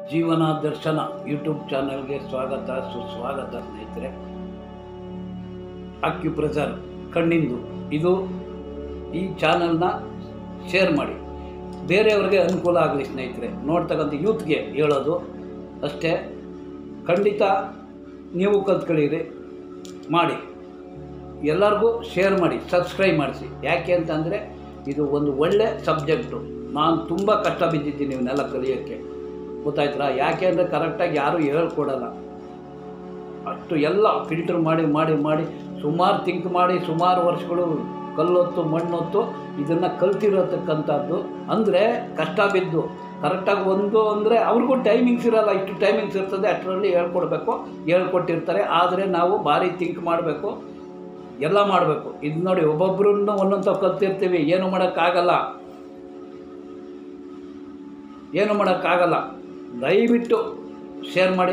ಜೀವನ ದರ್ಶನ ಯೂಟ್ಯೂಬ್ ಚಾನಲ್ಗೆ ಸ್ವಾಗತ ಸುಸ್ವಾಗತ ಸ್ನೇಹಿತರೆ ಅಕ್ಯುಪ್ರೆಸರ್ ಕಣ್ಣಿಂದು ಇದು ಈ ಚಾನಲ್ನ ಶೇರ್ ಮಾಡಿ ಬೇರೆಯವ್ರಿಗೆ ಅನುಕೂಲ ಆಗಲಿ ಸ್ನೇಹಿತರೆ ನೋಡ್ತಕ್ಕಂಥ ಯೂತ್ಗೆ ಹೇಳೋದು ಅಷ್ಟೇ ಖಂಡಿತ ನೀವು ಕಲ್ತ್ಕೊಳ್ಳಿರಿ ಮಾಡಿ ಎಲ್ಲರಿಗೂ ಶೇರ್ ಮಾಡಿ ಸಬ್ಸ್ಕ್ರೈಬ್ ಮಾಡಿಸಿ ಯಾಕೆ ಅಂತಂದರೆ ಇದು ಒಂದು ಒಳ್ಳೆ ಸಬ್ಜೆಕ್ಟು ನಾನು ತುಂಬ ಕಷ್ಟ ಬಿದ್ದಿದ್ದೀನಿ ಇವನ್ನೆಲ್ಲ ಕಲಿಯೋಕ್ಕೆ ಗೊತ್ತಾಯ್ತಾ ಯಾಕೆ ಅಂದರೆ ಕರೆಕ್ಟಾಗಿ ಯಾರೂ ಹೇಳ್ಕೊಡಲ್ಲ ಅಷ್ಟು ಎಲ್ಲ ಫಿಲ್ಟರ್ ಮಾಡಿ ಮಾಡಿ ಮಾಡಿ ಸುಮಾರು ಥಿಂಕ್ ಮಾಡಿ ಸುಮಾರು ವರ್ಷಗಳು ಕಲ್ಲೊತ್ತು ಮಣ್ಣೊತ್ತು ಇದನ್ನು ಕಲ್ತಿರತಕ್ಕಂಥದ್ದು ಅಂದರೆ ಕಷ್ಟ ಬಿದ್ದು ಕರೆಕ್ಟಾಗಿ ಒಂದು ಅಂದರೆ ಅವ್ರಿಗೂ ಟೈಮಿಂಗ್ಸ್ ಇರಲ್ಲ ಇಷ್ಟು ಟೈಮಿಂಗ್ಸ್ ಇರ್ತದೆ ಅಷ್ಟರಲ್ಲಿ ಹೇಳ್ಕೊಡ್ಬೇಕು ಹೇಳ್ಕೊಟ್ಟಿರ್ತಾರೆ ಆದರೆ ನಾವು ಭಾರಿ ಥಿಂಕ್ ಮಾಡಬೇಕು ಎಲ್ಲ ಮಾಡಬೇಕು ಇದು ನೋಡಿ ಒಬ್ಬೊಬ್ಬರನ್ನು ಒಂದೊಂದು ಕಲ್ತಿರ್ತೀವಿ ಏನು ಮಾಡೋಕ್ಕಾಗಲ್ಲ ಏನು ಮಾಡೋಕ್ಕಾಗಲ್ಲ ದಯವಿಟ್ಟು ಶೇರ್ ಮಾಡಿ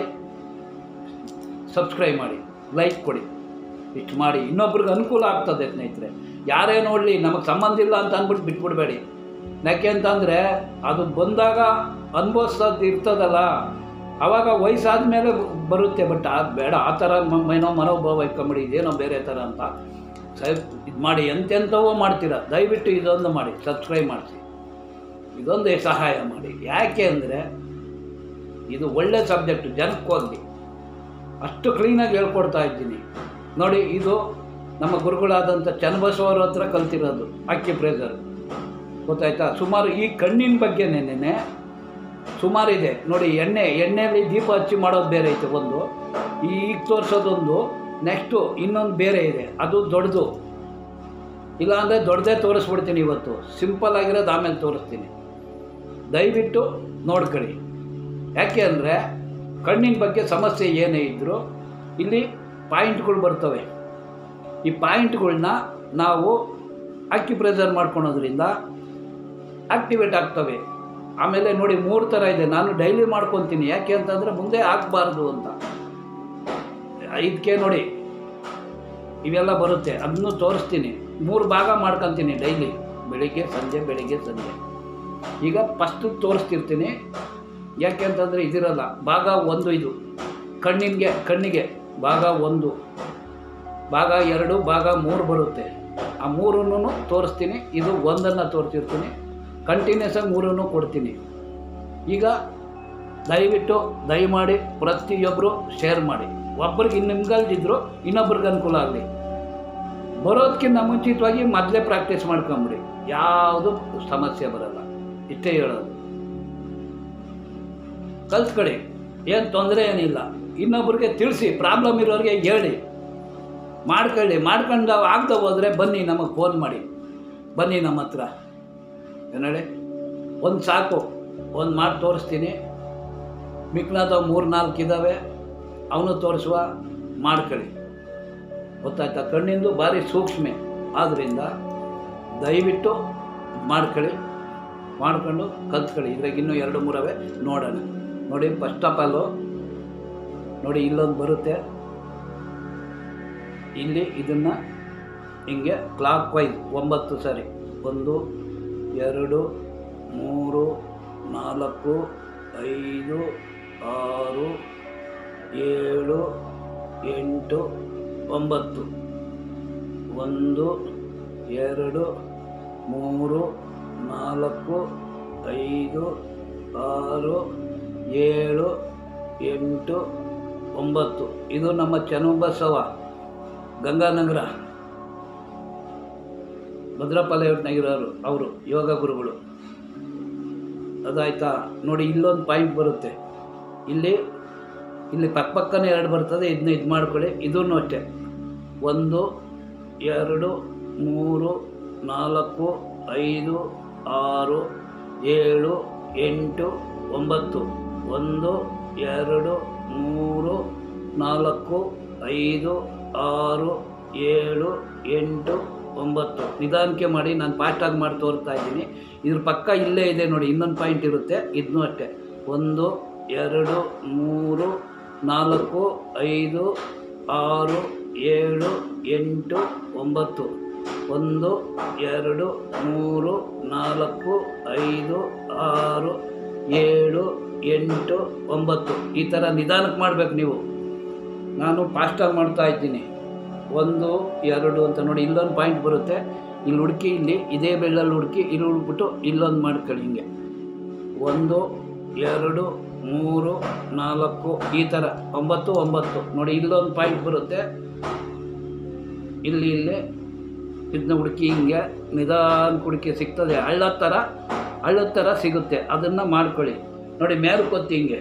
ಸಬ್ಸ್ಕ್ರೈಬ್ ಮಾಡಿ ಲೈಕ್ ಕೊಡಿ ಇಷ್ಟು ಮಾಡಿ ಇನ್ನೊಬ್ರಿಗೆ ಅನುಕೂಲ ಆಗ್ತದೆ ಸ್ನೇಹಿತರೆ ಯಾರೇ ನೋಡಲಿ ನಮಗೆ ಸಂಬಂಧ ಇಲ್ಲ ಅಂತ ಅಂದ್ಬಿಟ್ಟು ಬಿಟ್ಬಿಡಬೇಡಿ ಯಾಕೆ ಅಂತಂದರೆ ಅದು ಬಂದಾಗ ಅನುಭವಿಸೋದು ಇರ್ತದಲ್ಲ ಆವಾಗ ವಯಸ್ಸಾದ ಮೇಲೆ ಬರುತ್ತೆ ಬಟ್ ಅದು ಬೇಡ ಆ ಥರ ಮ- ಏನೋ ಮನೋಭಾವ ಇಟ್ಕೊಂಬಿಡಿ ಇದೇನೋ ಬೇರೆ ಥರ ಅಂತ ಇದು ಮಾಡಿ ಎಂತೆಂಥವೋ ಮಾಡ್ತೀರಾ ದಯವಿಟ್ಟು ಇದೊಂದು ಮಾಡಿ ಸಬ್ಸ್ಕ್ರೈಬ್ ಮಾಡಿಸಿ ಇದೊಂದು ಸಹಾಯ ಮಾಡಿ ಯಾಕೆ ಅಂದರೆ ಇದು ಒಳ್ಳೆ ಸಬ್ಜೆಕ್ಟು ಜನಕ್ಕೆ ಹೋಗಲಿ ಅಷ್ಟು ಕ್ಲೀನಾಗಿ ಹೇಳ್ಕೊಡ್ತಾ ಇದ್ದೀನಿ ನೋಡಿ ಇದು ನಮ್ಮ ಗುರುಗಳಾದಂಥ ಚನ್ನಬಸವರ ಹತ್ರ ಕಲ್ತಿರೋದು ಅಕ್ಕಿ ಪ್ರೇಸರ್ ಗೊತ್ತಾಯ್ತಾ ಸುಮಾರು ಈ ಕಣ್ಣಿನ ಬಗ್ಗೆನೇನೆ ಸುಮಾರು ಇದೆ ನೋಡಿ ಎಣ್ಣೆ ಎಣ್ಣೆಯಲ್ಲಿ ದೀಪ ಹಚ್ಚಿ ಮಾಡೋದು ಬೇರೆ ಐತೆ ಒಂದು ಈ ಈಗ ತೋರಿಸೋದೊಂದು ನೆಕ್ಸ್ಟು ಇನ್ನೊಂದು ಬೇರೆ ಇದೆ ಅದು ದೊಡ್ಡದು ಇಲ್ಲಾಂದರೆ ದೊಡ್ಡದೇ ತೋರಿಸ್ಬಿಡ್ತೀನಿ ಇವತ್ತು ಸಿಂಪಲ್ ಆಗಿರೋದು ಆಮೇಲೆ ತೋರಿಸ್ತೀನಿ ದಯವಿಟ್ಟು ನೋಡ್ಕೊಳ್ಳಿ ಯಾಕೆ ಅಂದರೆ ಕಣ್ಣಿನ ಬಗ್ಗೆ ಸಮಸ್ಯೆ ಏನೇ ಇದ್ದರೂ ಇಲ್ಲಿ ಪಾಯಿಂಟ್ಗಳು ಬರ್ತವೆ ಈ ಪಾಯಿಂಟ್ಗಳ್ನ ನಾವು ಅಕ್ಯುಪ್ರೆಸರ್ ಮಾಡ್ಕೊಳೋದ್ರಿಂದ ಆಕ್ಟಿವೇಟ್ ಆಗ್ತವೆ ಆಮೇಲೆ ನೋಡಿ ಮೂರು ಥರ ಇದೆ ನಾನು ಡೈಲಿ ಮಾಡ್ಕೊತೀನಿ ಯಾಕೆ ಅಂತಂದರೆ ಮುಂದೆ ಆಗಬಾರ್ದು ಅಂತ ಇದಕ್ಕೆ ನೋಡಿ ಇವೆಲ್ಲ ಬರುತ್ತೆ ಅದನ್ನು ತೋರಿಸ್ತೀನಿ ಮೂರು ಭಾಗ ಮಾಡ್ಕೊತೀನಿ ಡೈಲಿ ಬೆಳಿಗ್ಗೆ ಸಂಜೆ ಬೆಳಿಗ್ಗೆ ಸಂಜೆ ಈಗ ಫಸ್ಟು ತೋರಿಸ್ತಿರ್ತೀನಿ ಯಾಕೆ ಅಂತಂದರೆ ಇದಿರಲ್ಲ ಭಾಗ ಒಂದು ಇದು ಕಣ್ಣಿಗೆ ಕಣ್ಣಿಗೆ ಭಾಗ ಒಂದು ಭಾಗ ಎರಡು ಭಾಗ ಮೂರು ಬರುತ್ತೆ ಆ ಮೂರನ್ನು ತೋರಿಸ್ತೀನಿ ಇದು ಒಂದನ್ನು ತೋರಿಸಿರ್ತೀನಿ ಕಂಟಿನ್ಯೂಸ್ ಆಗಿ ಮೂರನ್ನು ಕೊಡ್ತೀನಿ ಈಗ ದಯವಿಟ್ಟು ದಯಮಾಡಿ ಪ್ರತಿಯೊಬ್ಬರು ಶೇರ್ ಮಾಡಿ ಒಬ್ಬರಿಗೆ ನಿಮ್ಗಲ್ದಿದ್ರು ಇನ್ನೊಬ್ರಿಗೆ ಅನುಕೂಲ ಆಗಲಿ ಬರೋದಕ್ಕಿಂತ ಮುಂಚಿತವಾಗಿ ಮೊದಲೇ ಪ್ರಾಕ್ಟೀಸ್ ಮಾಡ್ಕೊಂಬಿಡಿ ಯಾವುದು ಸಮಸ್ಯೆ ಬರಲ್ಲ ಇಷ್ಟೇ ಹೇಳೋದು ಕಲ್ತ್ಕೊಳ್ಳಿ ಏನು ತೊಂದರೆ ಏನಿಲ್ಲ ಇನ್ನೊಬ್ರಿಗೆ ತಿಳಿಸಿ ಪ್ರಾಬ್ಲಮ್ ಇರೋರಿಗೆ ಹೇಳಿ ಮಾಡ್ಕೊಳ್ಳಿ ಮಾಡ್ಕೊಂಡು ಆಗ್ತಾ ಹೋದರೆ ಬನ್ನಿ ನಮಗೆ ಫೋನ್ ಮಾಡಿ ಬನ್ನಿ ನಮ್ಮ ಹತ್ರ ಏನು ಹೇಳಿ ಒಂದು ಸಾಕು ಒಂದು ಮಾಡಿ ತೋರಿಸ್ತೀನಿ ಮಿಕ್ನಾದ ಮೂರು ನಾಲ್ಕು ಇದ್ದಾವೆ ಅವನು ತೋರಿಸುವ ಮಾಡ್ಕೊಳ್ಳಿ ಗೊತ್ತಾಯ್ತಾ ಕಣ್ಣಿಂದು ಭಾರಿ ಸೂಕ್ಷ್ಮ ಆದ್ದರಿಂದ ದಯವಿಟ್ಟು ಮಾಡ್ಕೊಳ್ಳಿ ಮಾಡ್ಕೊಂಡು ಕಲ್ತ್ಕೊಳ್ಳಿ ಇದ್ರಾಗ ಇನ್ನೂ ಎರಡು ಮೂರವೆ ನೋಡೋಣ ನೋಡಿ ಫಸ್ಟ್ ಆಫ್ ಆಲು ನೋಡಿ ಇಲ್ಲೊಂದು ಬರುತ್ತೆ ಇಲ್ಲಿ ಇದನ್ನು ಹಿಂಗೆ ಕ್ಲಾಕ್ ವೈಸ್ ಒಂಬತ್ತು ಸರಿ ಒಂದು ಎರಡು ಮೂರು ನಾಲ್ಕು ಐದು ಆರು ಏಳು ಎಂಟು ಒಂಬತ್ತು ಒಂದು ಎರಡು ಮೂರು ನಾಲ್ಕು ಐದು ಆರು ಏಳು ಎಂಟು ಒಂಬತ್ತು ಇದು ನಮ್ಮ ಚನ್ನಬಸವ ಗಂಗಾನಗರ ಭದ್ರಪಾಲಯನಾಗಿರೋರು ಅವರು ಯೋಗ ಗುರುಗಳು ಅದಾಯ್ತಾ ನೋಡಿ ಇಲ್ಲೊಂದು ಪಾಯಿಂಟ್ ಬರುತ್ತೆ ಇಲ್ಲಿ ಇಲ್ಲಿ ಪಕ್ಕ ಪಕ್ಕನೇ ಎರಡು ಬರ್ತದೆ ಇದನ್ನ ಇದು ಮಾಡ್ಕೊಳ್ಳಿ ಇದನ್ನು ಅಷ್ಟೇ ಒಂದು ಎರಡು ಮೂರು ನಾಲ್ಕು ಐದು ಆರು ಏಳು ಎಂಟು ಒಂಬತ್ತು ಒಂದು ಎರಡು ಮೂರು ನಾಲ್ಕು ಐದು ಆರು ಏಳು ಎಂಟು ಒಂಬತ್ತು ನಿಧಾನಕ್ಕೆ ಮಾಡಿ ನಾನು ಫಾಸ್ಟಾಗಿ ಮಾಡಿ ತೋರಿಸ್ತಾ ಇದ್ದೀನಿ ಇದ್ರ ಪಕ್ಕ ಇಲ್ಲೇ ಇದೆ ನೋಡಿ ಇನ್ನೊಂದು ಪಾಯಿಂಟ್ ಇರುತ್ತೆ ಇದನ್ನೂ ಅಷ್ಟೇ ಒಂದು ಎರಡು ಮೂರು ನಾಲ್ಕು ಐದು ಆರು ಏಳು ಎಂಟು ಒಂಬತ್ತು ಒಂದು ಎರಡು ಮೂರು ನಾಲ್ಕು ಐದು ಆರು ಏಳು ಎಂಟು ಒಂಬತ್ತು ಈ ಥರ ನಿಧಾನಕ್ಕೆ ಮಾಡಬೇಕು ನೀವು ನಾನು ಫಾಸ್ಟಾಗಿ ಮಾಡ್ತಾ ಇದ್ದೀನಿ ಒಂದು ಎರಡು ಅಂತ ನೋಡಿ ಇಲ್ಲೊಂದು ಪಾಯಿಂಟ್ ಬರುತ್ತೆ ಇಲ್ಲಿ ಹುಡುಕಿ ಇಲ್ಲಿ ಇದೇ ಬೆಳ್ಳಲ್ಲಿ ಹುಡುಕಿ ಇಲ್ಲಿ ಹುಡುಕ್ಬಿಟ್ಟು ಇಲ್ಲೊಂದು ಮಾಡ್ಕೊಳ್ಳಿ ಹಿಂಗೆ ಒಂದು ಎರಡು ಮೂರು ನಾಲ್ಕು ಈ ಥರ ಒಂಬತ್ತು ಒಂಬತ್ತು ನೋಡಿ ಇಲ್ಲೊಂದು ಪಾಯಿಂಟ್ ಬರುತ್ತೆ ಇಲ್ಲಿ ಇಲ್ಲಿ ಇದನ್ನ ಹುಡುಕಿ ಹಿಂಗೆ ನಿಧಾನ ಹುಡುಕಿ ಸಿಗ್ತದೆ ಹಳ್ಳದ ಥರ ಹಳ್ಳದ ಥರ ಸಿಗುತ್ತೆ ಅದನ್ನು ಮಾಡ್ಕೊಳ್ಳಿ ನೋಡಿ ಮೇಲ್ಕೊತ್ತಿ ಹಿಂಗೆ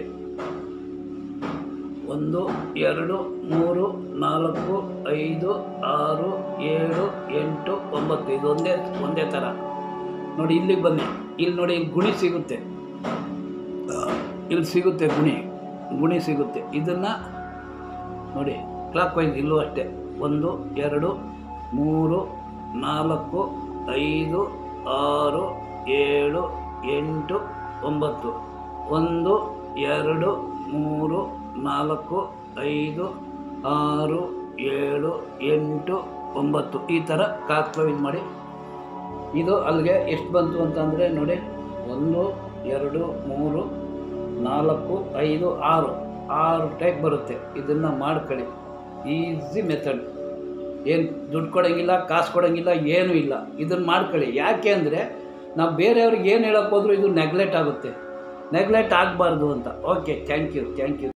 ಒಂದು ಎರಡು ಮೂರು ನಾಲ್ಕು ಐದು ಆರು ಏಳು ಎಂಟು ಒಂಬತ್ತು ಇದು ಒಂದೇ ಒಂದೇ ಥರ ನೋಡಿ ಇಲ್ಲಿಗೆ ಬನ್ನಿ ಇಲ್ಲಿ ನೋಡಿ ಇಲ್ಲಿ ಗುಣಿ ಸಿಗುತ್ತೆ ಇಲ್ಲಿ ಸಿಗುತ್ತೆ ಗುಣಿ ಗುಣಿ ಸಿಗುತ್ತೆ ಇದನ್ನು ನೋಡಿ ಕ್ಲಾಕ್ ವೈಸ್ ಇಲ್ಲೂ ಅಷ್ಟೇ ಒಂದು ಎರಡು ಮೂರು ನಾಲ್ಕು ಐದು ಆರು ಏಳು ಎಂಟು ಒಂಬತ್ತು ಒಂದು ಎರಡು ಮೂರು ನಾಲ್ಕು ಐದು ಆರು ಏಳು ಎಂಟು ಒಂಬತ್ತು ಈ ಥರ ಕ್ಲಾಕ್ ವೈಸ್ ಮಾಡಿ ಇದು ಅಲ್ಲಿಗೆ ಎಷ್ಟು ಬಂತು ಅಂತಂದರೆ ನೋಡಿ ಒಂದು ಎರಡು ಮೂರು ನಾಲ್ಕು ಐದು ಆರು ಆರು ಟೈಪ್ ಬರುತ್ತೆ ಇದನ್ನು ಮಾಡ್ಕೊಳ್ಳಿ ಈಸಿ ಮೆಥಡ್ ಏನು ದುಡ್ಡು ಕೊಡೋಂಗಿಲ್ಲ ಕಾಸು ಕೊಡೋಂಗಿಲ್ಲ ಏನೂ ಇಲ್ಲ ಇದನ್ನು ಮಾಡ್ಕೊಳ್ಳಿ ಯಾಕೆ ಅಂದರೆ ನಾವು ಬೇರೆಯವ್ರಿಗೆ ಏನು ಹೇಳೋಕೆ ಹೋದ್ರೂ ಇದು ನೆಗ್ಲೆಕ್ಟ್ ಆಗುತ್ತೆ ನೆಗ್ಲೆಕ್ಟ್ ಆಗಬಾರ್ದು ಅಂತ okay thank you thank you